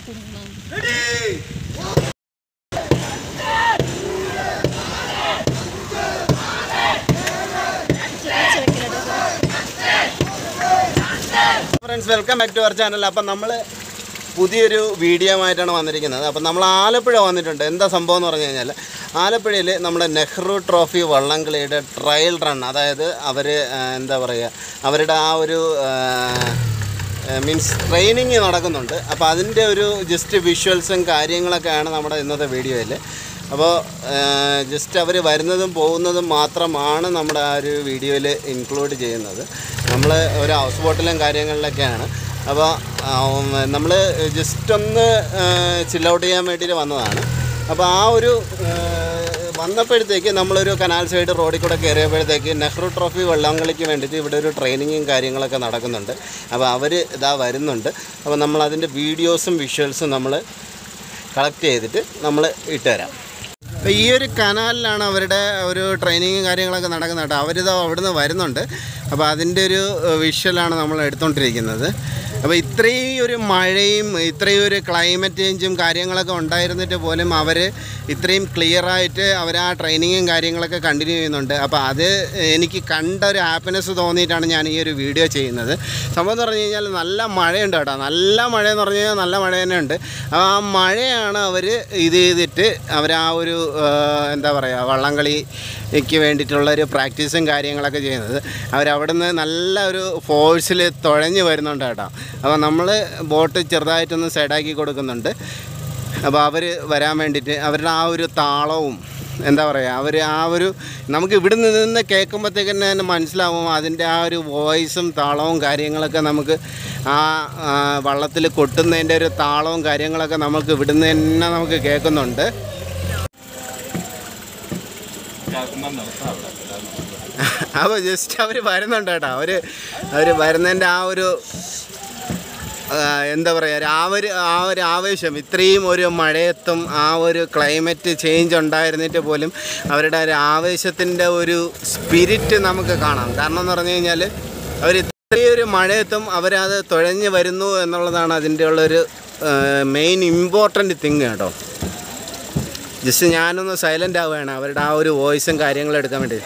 friends welcome back to our channel അപ്പം നമ്മൾ പുതിയൊരു വീഡിയോ ആയിട്ടാണ് വന്നിരിക്കുന്നത് അപ്പം നമ്മൾ ആലപ്പുഴ വന്നിട്ടുണ്ട് എന്താ സംഭവം എന്ന് പറഞ്ഞു കഴിഞ്ഞാൽ ആലപ്പുഴയിൽ നമ്മുടെ നെഹ്റു ട്രോഫി വള്ളംകളിയുടെ ട്രയൽ റൺ അതായത് അവർ എന്താ പറയുക അവരുടെ ആ ഒരു മീൻസ് ട്രെയിനിങ് നടക്കുന്നുണ്ട് അപ്പോൾ അതിൻ്റെ ഒരു ജസ്റ്റ് വിഷ്വൽസും കാര്യങ്ങളൊക്കെയാണ് നമ്മുടെ ഇന്നത്തെ വീഡിയോയിൽ അപ്പോൾ ജസ്റ്റ് അവർ വരുന്നതും പോകുന്നതും മാത്രമാണ് നമ്മുടെ ആ ഒരു വീഡിയോയിൽ ഇൻക്ലൂഡ് ചെയ്യുന്നത് നമ്മൾ ഒരു ഹൗസ് ബോട്ടിലും കാര്യങ്ങളിലൊക്കെയാണ് അപ്പോൾ നമ്മൾ ജസ്റ്റ് ഒന്ന് ചിൽ ഔട്ട് ചെയ്യാൻ വേണ്ടിയിട്ട് വന്നതാണ് അപ്പോൾ ആ ഒരു ആ, വന്നപ്പോഴത്തേക്ക് നമ്മളൊരു കനാൽ സൈഡ് റോഡിൽ കൂടെ കയറിയപ്പോഴത്തേക്ക് നെഹ്റു ട്രോഫി വള്ളംകളിക്ക് വേണ്ടിയിട്ട് ഇവിടെ ഒരു ട്രെയിനിങ്ങും കാര്യങ്ങളൊക്കെ നടക്കുന്നുണ്ട് അപ്പോൾ അവർ ഇതാ വരുന്നുണ്ട് അപ്പോൾ നമ്മൾ അതിൻ്റെ വീഡിയോസും വിഷ്വൽസും നമ്മൾ കളക്ട് ചെയ്തിട്ട് നമ്മൾ ഇട്ടുതരാം അപ്പോൾ ഈ ഒരു കനാലിലാണ് അവരുടെ ഒരു ട്രെയിനിങ്ങും കാര്യങ്ങളൊക്കെ നടക്കുന്നത് കേട്ടോ അവരിത് അവിടുന്ന് വരുന്നുണ്ട് അപ്പോൾ അതിൻ്റെ ഒരു വിഷ്വലാണ് നമ്മൾ എടുത്തുകൊണ്ടിരിക്കുന്നത് അപ്പോൾ ഇത്രയും ഒരു മഴയും ഇത്രയും ഒരു ക്ലൈമറ്റ് ചേഞ്ചും കാര്യങ്ങളൊക്കെ ഉണ്ടായിരുന്നിട്ട് പോലും അവർ ഇത്രയും ക്ലിയറായിട്ട് അവർ ആ ട്രെയിനിങ്ങും കാര്യങ്ങളൊക്കെ കണ്ടിന്യൂ ചെയ്യുന്നുണ്ട് അപ്പോൾ അത് എനിക്ക് കണ്ട ഒരു ഹാപ്പിനെസ് തോന്നിയിട്ടാണ് ഞാൻ ഈ ഒരു വീഡിയോ ചെയ്യുന്നത് സംഭവം എന്ന് പറഞ്ഞു കഴിഞ്ഞാൽ നല്ല മഴയുണ്ട് കേട്ടോ നല്ല മഴയെന്ന് പറഞ്ഞു കഴിഞ്ഞാൽ നല്ല മഴ തന്നെ ഉണ്ട് അപ്പോൾ ആ മഴയാണ് അവർ ഇത് ചെയ്തിട്ട് അവർ ആ ഒരു ആ, എന്താ പറയുക വള്ളംകളിക്ക് വേണ്ടിയിട്ടുള്ള ഒരു പ്രാക്ടീസും കാര്യങ്ങളൊക്കെ ചെയ്യുന്നത് അവരവിടുന്ന് നല്ല ഒരു ഫോഴ്സിൽ തുഴഞ്ഞ് വരുന്നുണ്ട് കേട്ടോ അപ്പോൾ നമ്മൾ ബോട്ട് ചെറുതായിട്ടൊന്ന് സൈഡാക്കി കൊടുക്കുന്നുണ്ട് അപ്പോൾ അവർ വരാൻ വേണ്ടിയിട്ട് അവരുടെ ആ ഒരു താളവും എന്താ പറയുക അവർ ആ ഒരു നമുക്ക് ഇവിടെ നിന്ന് കേൾക്കുമ്പോഴത്തേക്ക് തന്നെ മനസ്സിലാവും അതിൻ്റെ ആ ഒരു വോയിസും താളവും കാര്യങ്ങളൊക്കെ നമുക്ക് ആ വള്ളത്തിൽ കൊട്ടുന്നതിൻ്റെ ഒരു താളവും കാര്യങ്ങളൊക്കെ നമുക്ക് ഇവിടുന്ന് തന്നെ നമുക്ക് കേൾക്കുന്നുണ്ട് അപ്പോൾ ജസ്റ്റ് അവർ വരുന്നുണ്ട് കേട്ടോ അവർ അവർ വരുന്നതിൻ്റെ ആ ഒരു ആ, എന്താ പറയുക ആ ഒരു ആ ഒരു ആവേശം ഇത്രയും ഒരു മഴയത്തും ആ ഒരു ക്ലൈമറ്റ് ചേഞ്ച് ഉണ്ടായിരുന്നിട്ട് പോലും അവരുടെ ഒരു ആവേശത്തിൻ്റെ ഒരു സ്പിരിറ്റ് നമുക്ക് കാണാം കാരണം എന്ന് പറഞ്ഞു കഴിഞ്ഞാൽ അവർ ഇത്രയും ഒരു മഴയത്തും അവരത് തുഴഞ്ഞ് വരുന്നു എന്നുള്ളതാണ് അതിൻ്റെ ഉള്ളൊരു മെയിൻ ഇമ്പോർട്ടൻ്റ് തിങ് കേട്ടോ ജസ്റ്റ് ഞാനൊന്ന് സൈലൻ്റ് ആവുകയാണ് അവരുടെ ആ ഒരു വോയിസും കാര്യങ്ങളും എടുക്കാൻ വേണ്ടി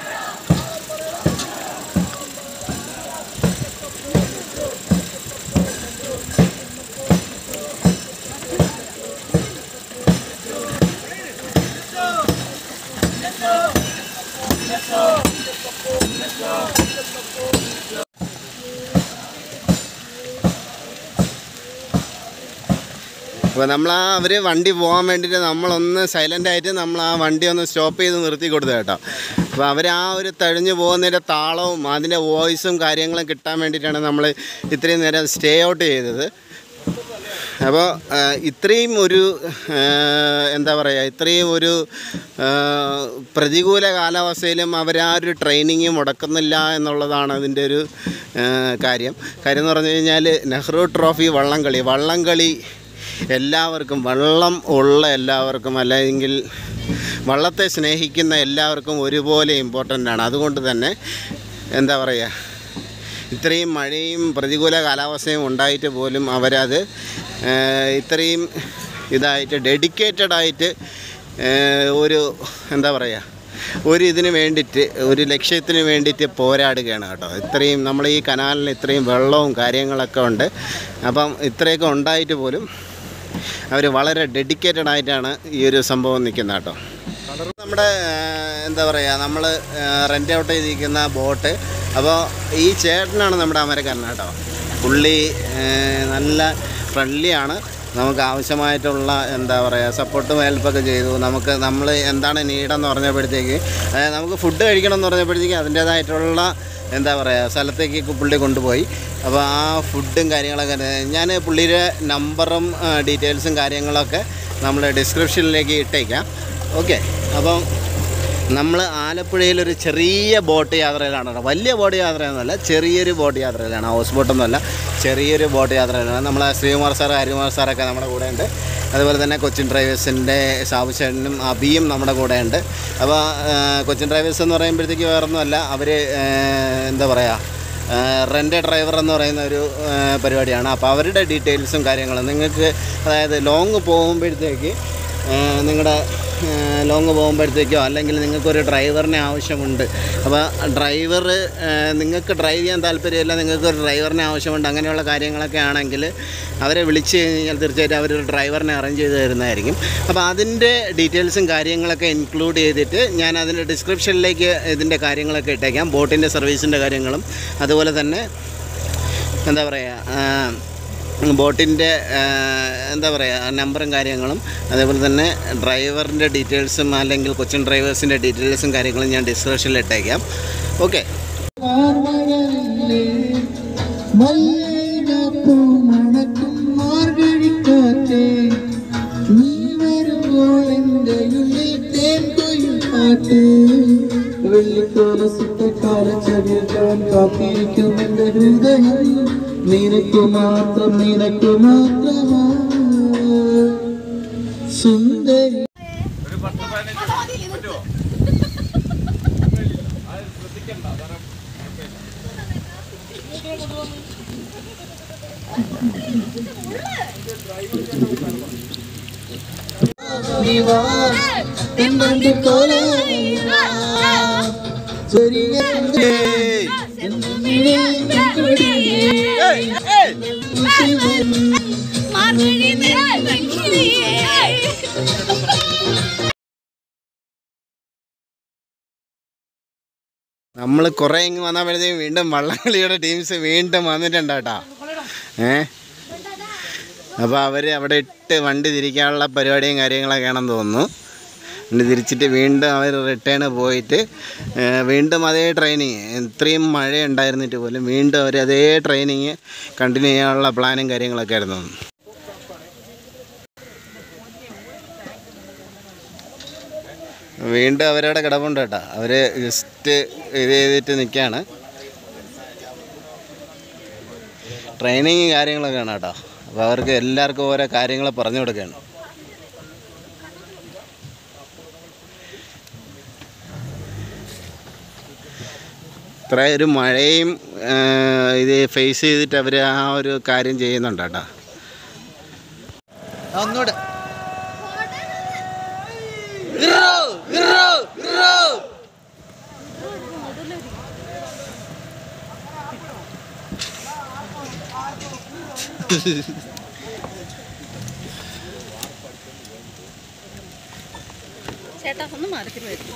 അപ്പോൾ നമ്മൾ ആ അവർ വണ്ടി പോകാൻ വേണ്ടിയിട്ട് നമ്മളൊന്ന് സൈലൻ്റ് ആയിട്ട് നമ്മൾ ആ വണ്ടി ഒന്ന് സ്റ്റോപ്പ് ചെയ്ത് നിർത്തി കൊടുത്തു കേട്ടോ അപ്പോൾ അവർ ആ ഒരു തഴിഞ്ഞു പോകുന്നതിൻ്റെ താളവും അതിൻ്റെ വോയിസും കാര്യങ്ങളും കിട്ടാൻ വേണ്ടിയിട്ടാണ് നമ്മൾ ഇത്രയും നേരം സ്റ്റേ ഔട്ട് ചെയ്തത് അപ്പോൾ ആ, ഇത്രയും ഒരു ആ, എന്താ പറയുക ഇത്രയും ഒരു ആ, പ്രതികൂല കാലാവസ്ഥയിലും അവർ ആ ഒരു ട്രെയിനിങ് മുടക്കുന്നില്ല എന്നുള്ളതാണ് അതിൻ്റെ ഒരു ആ, കാര്യം കാര്യം എന്ന് പറഞ്ഞു കഴിഞ്ഞാൽ നെഹ്റു ട്രോഫി വള്ളംകളി വള്ളംകളി എല്ലാവർക്കും വള്ളം ഉള്ള എല്ലാവർക്കും അല്ലെങ്കിൽ വള്ളത്തെ സ്നേഹിക്കുന്ന എല്ലാവർക്കും ഒരുപോലെ ഇമ്പോർട്ടൻ്റ് ആണ് അതുകൊണ്ട് തന്നെ എന്താ പറയുക ഇത്രയും മഴയും പ്രതികൂല കാലാവസ്ഥയും ഉണ്ടായിട്ട് പോലും അവരത് ഏഹ്, ഇത്രയും ഇതായിട്ട് ഡെഡിക്കേറ്റഡ് ആയിട്ട് ഏഹ്, ഒരു എന്താ പറയുക ഒരു ഇതിന് വേണ്ടിയിട്ട് ഒരു ലക്ഷ്യത്തിന് വേണ്ടിയിട്ട് പോരാടുകയാണ് കേട്ടോ ഇത്രയും നമ്മൾ ഈ കനാലിന് ഇത്രയും വെള്ളവും കാര്യങ്ങളൊക്കെ ഉണ്ട് അപ്പം ഇത്രയൊക്കെ ഉണ്ടായിട്ട് പോലും അവർ വളരെ ഡെഡിക്കേറ്റഡ് ആയിട്ടാണ് ഈ ഒരു സംഭവം നിൽക്കുന്നത് കേട്ടോ നമ്മുടെ ആ, എന്താ പറയുക നമ്മൾ റെൻ്റ് ഔട്ട് ചെയ്തിരിക്കുന്ന ബോട്ട് അപ്പോൾ ഈ ചേട്ടനാണ് നമ്മുടെ അമരക്കാരൻ കേട്ടോ പുള്ളി ആ, നല്ല ഫ്രണ്ട്ലിയാണ് നമുക്ക് ആവശ്യമായിട്ടുള്ള എന്താ പറയുക സപ്പോർട്ടും ഹെൽപ്പൊക്കെ ചെയ്തു നമുക്ക് നമ്മൾ എന്താണ് നീടെന്ന് പറഞ്ഞപ്പോഴത്തേക്ക് അതായത് നമുക്ക് ഫുഡ് കഴിക്കണം എന്ന് പറഞ്ഞപ്പോഴത്തേക്ക് അതിൻ്റേതായിട്ടുള്ള എന്താ പറയുക സ്ഥലത്തേക്ക് പുള്ളി കൊണ്ടുപോയി അപ്പോൾ ആ ഫുഡും കാര്യങ്ങളൊക്കെ ഞാൻ പുള്ളിയുടെ നമ്പറും ഡീറ്റെയിൽസും കാര്യങ്ങളൊക്കെ നമ്മൾ ഡിസ്ക്രിപ്ഷനിലേക്ക് ഇട്ടേക്കാം ഓക്കെ അപ്പം നമ്മൾ ആലപ്പുഴയിലൊരു ചെറിയ ബോട്ട് യാത്രയിലാണ് കേട്ടോ വലിയ ബോട്ട് യാത്രയൊന്നുമല്ല ചെറിയൊരു ബോട്ട് യാത്രയിലാണ് ഹൗസ് ബോട്ടൊന്നുമല്ല ചെറിയൊരു ബോട്ട് യാത്രയിലാണ് നമ്മളെ ശ്രീകുമാർ സാർ ഹരികുമാർ സാറൊക്കെ നമ്മുടെ കൂടെ ഉണ്ട് അതുപോലെ തന്നെ കൊച്ചിൻ ഡ്രൈവേഴ്സിൻ്റെ സാബുചേട്ടനും അബിയും നമ്മുടെ കൂടെ ഉണ്ട് അപ്പോൾ കൊച്ചിൻ ഡ്രൈവേഴ്സ് എന്ന് പറയുമ്പോഴത്തേക്ക് വേറൊന്നുമല്ല അവർ എന്താ പറയുക റെൻ്റ് ഡ്രൈവർ എന്ന് പറയുന്ന ഒരു ആ, പരിപാടിയാണ് അപ്പോൾ അവരുടെ ഡീറ്റെയിൽസും കാര്യങ്ങളും നിങ്ങൾക്ക് അതായത് ലോങ് പോകുമ്പോഴത്തേക്ക് നിങ്ങളുടെ ലോങ് പോകുമ്പോഴത്തേക്കോ അല്ലെങ്കിൽ നിങ്ങൾക്കൊരു ഡ്രൈവറിനെ ആവശ്യമുണ്ട് അപ്പോൾ ഡ്രൈവർ നിങ്ങൾക്ക് ഡ്രൈവ് ചെയ്യാൻ താല്പര്യമില്ല നിങ്ങൾക്കൊരു ഡ്രൈവറിനെ ആവശ്യമുണ്ട് അങ്ങനെയുള്ള കാര്യങ്ങളൊക്കെ ആണെങ്കിൽ അവരെ വിളിച്ച് കഴിഞ്ഞാൽ തീർച്ചയായിട്ടും അവരൊരു ഡ്രൈവറിനെ അറേഞ്ച് ചെയ്ത് തരുന്നതായിരിക്കും അപ്പോൾ അതിൻ്റെ ഡീറ്റെയിൽസും കാര്യങ്ങളൊക്കെ ഇൻക്ലൂഡ് ചെയ്തിട്ട് ഞാൻ അതിൻ്റെ ഡിസ്ക്രിപ്ഷനിലേക്ക് ഇതിൻ്റെ കാര്യങ്ങളൊക്കെ ഇട്ടേക്കാം ബോട്ടിൻ്റെ സർവീസിൻ്റെ കാര്യങ്ങളും അതുപോലെ തന്നെ എന്താ പറയുക ബോട്ടിൻ്റെ എന്താ പറയുക നമ്പറും കാര്യങ്ങളും അതേപോലെ തന്നെ ഡ്രൈവറിൻ്റെ ഡീറ്റെയിൽസും അല്ലെങ്കിൽ കൊച്ചിൻ ഡ്രൈവേഴ്സിൻ്റെ ഡീറ്റെയിൽസും കാര്യങ്ങളും ഞാൻ ഡിസ്ക്രിപ്ഷനിൽ ഇട്ടേക്കാം ഓക്കെ മാർമഴയിലെ മല്ലികപ്പൂ മണക്കും മാർഗഴിക്കാറ്റേ നീ വരുമ്പോൾ എൻ്റെ ഉള്ളിൽ തേൻ കൊയ്യും പാട്ട് വെള്ളിക്കോലസിത്തെ കാലച്ചെടിയാൻ കാത്തിരിക്കും എൻ്റെ ഹൃദയം നിനക്കു മാത്രം നിനക്കു മാത്രമാ സുന്ദരി നീവാ എന്നെ കോലേ ചെറിയ മാർഗഴി നിറഞ്ഞിരിയേ നമ്മൾ കുറേ ഇങ്ങ് വന്നപ്പോഴത്തേക്കും വീണ്ടും വള്ളംകളിയുടെ ടീംസ് വീണ്ടും വന്നിട്ടുണ്ട് കേട്ടോ ഏ അപ്പോൾ അവർ അവിടെ ഇട്ട് വണ്ടി തിരിക്കാനുള്ള പരിപാടിയും കാര്യങ്ങളൊക്കെയാണെന്ന് തോന്നുന്നു വണ്ടി തിരിച്ചിട്ട് വീണ്ടും അവർ റിട്ടേൺ പോയിട്ട് ഏ, വീണ്ടും അതേ ട്രെയിനിങ് ഇത്രയും മഴ ഉണ്ടായിരുന്നിട്ട് പോലും വീണ്ടും അവർ അതേ ട്രെയിനിങ് കണ്ടിന്യൂ ചെയ്യാനുള്ള പ്ലാനും കാര്യങ്ങളൊക്കെ ആയിരുന്നു വീണ്ടും അവരവിടെ കിടപ്പുണ്ട് കേട്ടോ അവർ ജസ്റ്റ് ഇത് ചെയ്തിട്ട് നിൽക്കുകയാണ് ട്രെയിനിങ് കാര്യങ്ങളൊക്കെയാണ് കേട്ടോ അപ്പോൾ അവർക്ക് എല്ലാവർക്കും ഓരോ കാര്യങ്ങൾ പറഞ്ഞു കൊടുക്കുകയാണ് ഇത്ര ഒരു മഴയും ആ, ഇത് ഫേസ് ചെയ്തിട്ട് അവർ ആ ഒരു കാര്യം ചെയ്യുന്നുണ്ട് കേട്ടോ ഒന്നുകൂടെ ചേട്ടാ ഒന്ന് മാറി വരും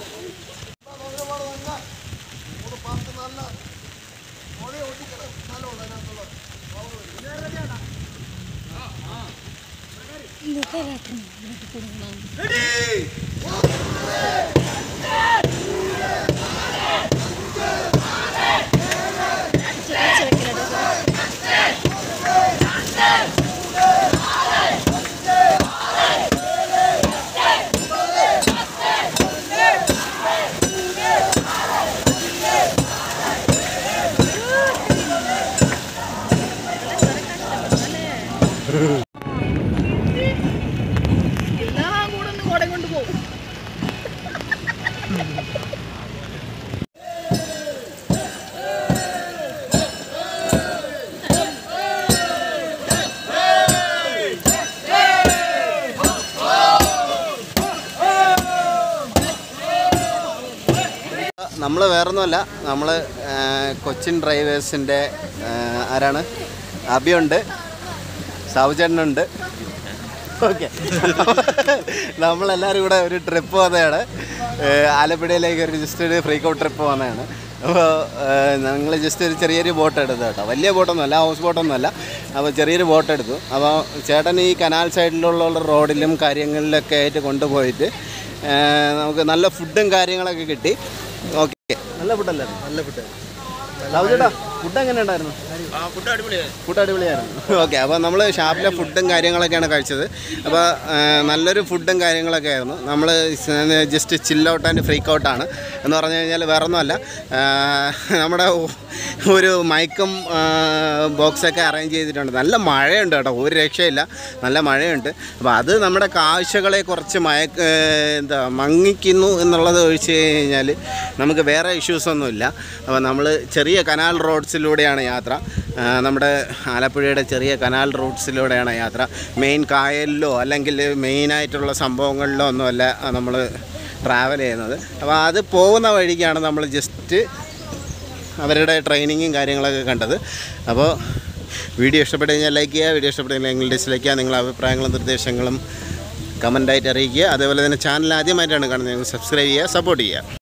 എല്ലാം കൂടെ ഒന്ന് കോട കൊണ്ട് പോകും നമ്മൾ വേറൊന്നുമല്ല നമ്മൾ കൊച്ചിൻ ഡ്രൈവേഴ്സിൻ്റെ ആരാണ് അഭിയുണ്ട് സാവുചേട്ടനുണ്ട് ഓക്കെ നമ്മളെല്ലാവരും കൂടെ ഒരു ട്രിപ്പ് വന്നതാണ് ഏഹ് ആലപ്പുഴയിലേക്ക് ഒരു ജസ്റ്റ് ഒരു ഫ്രീ ഔട്ട് ട്രിപ്പ് വന്നതാണ് അപ്പോൾ ഞങ്ങൾ ജസ്റ്റ് ഒരു ചെറിയൊരു ബോട്ട് എടുത്തു കേട്ടോ വലിയ ബോട്ടൊന്നുമല്ല ഹൗസ് ബോട്ടൊന്നുമല്ല അപ്പോൾ ചെറിയൊരു ബോട്ട് എടുത്തു അപ്പോൾ ചേട്ടൻ ഈ കനാൽ സൈഡിലുള്ള റോഡിലും കാര്യങ്ങളിലൊക്കെ ആയിട്ട് കൊണ്ടുപോയിട്ട് ഏഹ് നമുക്ക് നല്ല ഫുഡും കാര്യങ്ങളൊക്കെ കിട്ടി ഓക്കെ നല്ല ഫുഡല്ലായിരുന്നു നല്ല ഫുഡ് ചേട്ടാ ഫുഡ് എങ്ങനെ ഉണ്ടായിരുന്നു ഫുഡ് അടിപൊളിയായിരുന്നു ഓക്കെ അപ്പോൾ നമ്മൾ ഷാപ്പിലെ ഫുഡും കാര്യങ്ങളൊക്കെയാണ് കഴിച്ചത് അപ്പോൾ നല്ലൊരു ഫുഡും കാര്യങ്ങളൊക്കെ ആയിരുന്നു നമ്മൾ just chill out and freak ഔട്ടാണ് എന്ന് പറഞ്ഞു കഴിഞ്ഞാൽ വേറെ ഒന്നുമല്ല ആ, നമ്മുടെ ഒരു മൈക്കും ബോക്സൊക്കെ അറേഞ്ച് ചെയ്തിട്ടുണ്ട് നല്ല മഴയുണ്ട് കേട്ടോ ഒരു രക്ഷയില്ല നല്ല മഴയുണ്ട് അപ്പോൾ അത് നമ്മുടെ കാഴ്ചകളെ കുറച്ച് മയക്ക എന്താ മങ്ങിക്കുന്നു എന്നുള്ളത് ഒഴിച്ച് കഴിഞ്ഞാൽ നമുക്ക് വേറെ ഇഷ്യൂസൊന്നുമില്ല അപ്പോൾ നമ്മൾ ചെറിയ കനാൽ റോഡ്സിലൂടെയാണ് യാത്ര ആ, നമ്മുടെ ആലപ്പുഴയുടെ ചെറിയ കനാൽ റൂട്ട്സിലൂടെയാണ് യാത്ര മെയിൻ കായലിലോ അല്ലെങ്കിൽ മെയിനായിട്ടുള്ള സംഭവങ്ങളിലോ ഒന്നുമല്ല നമ്മൾ ട്രാവൽ ചെയ്യുന്നത് അപ്പോൾ അത് പോകുന്ന വഴിക്കാണ് നമ്മൾ ജസ്റ്റ് അവരുടെ ട്രെയിനിങ്ങും കാര്യങ്ങളൊക്കെ കണ്ടത് അപ്പോൾ വീഡിയോ ഇഷ്ടപ്പെട്ട് കഴിഞ്ഞാൽ ലൈക്ക് ചെയ്യുക വീഡിയോ ഇഷ്ടപ്പെട്ടില്ലെങ്കിൽ ഡിസ്ലൈക്ക് ചെയ്യുക നിങ്ങളുടെ അഭിപ്രായങ്ങളും നിർദ്ദേശങ്ങളും കമൻ്റായിട്ട് അറിയിക്കുക അതേപോലെ തന്നെ ചാനൽ ആദ്യമായിട്ടാണ് കാണുന്നത് സബ്സ്ക്രൈബ് ചെയ്യുക സപ്പോർട്ട് ചെയ്യുക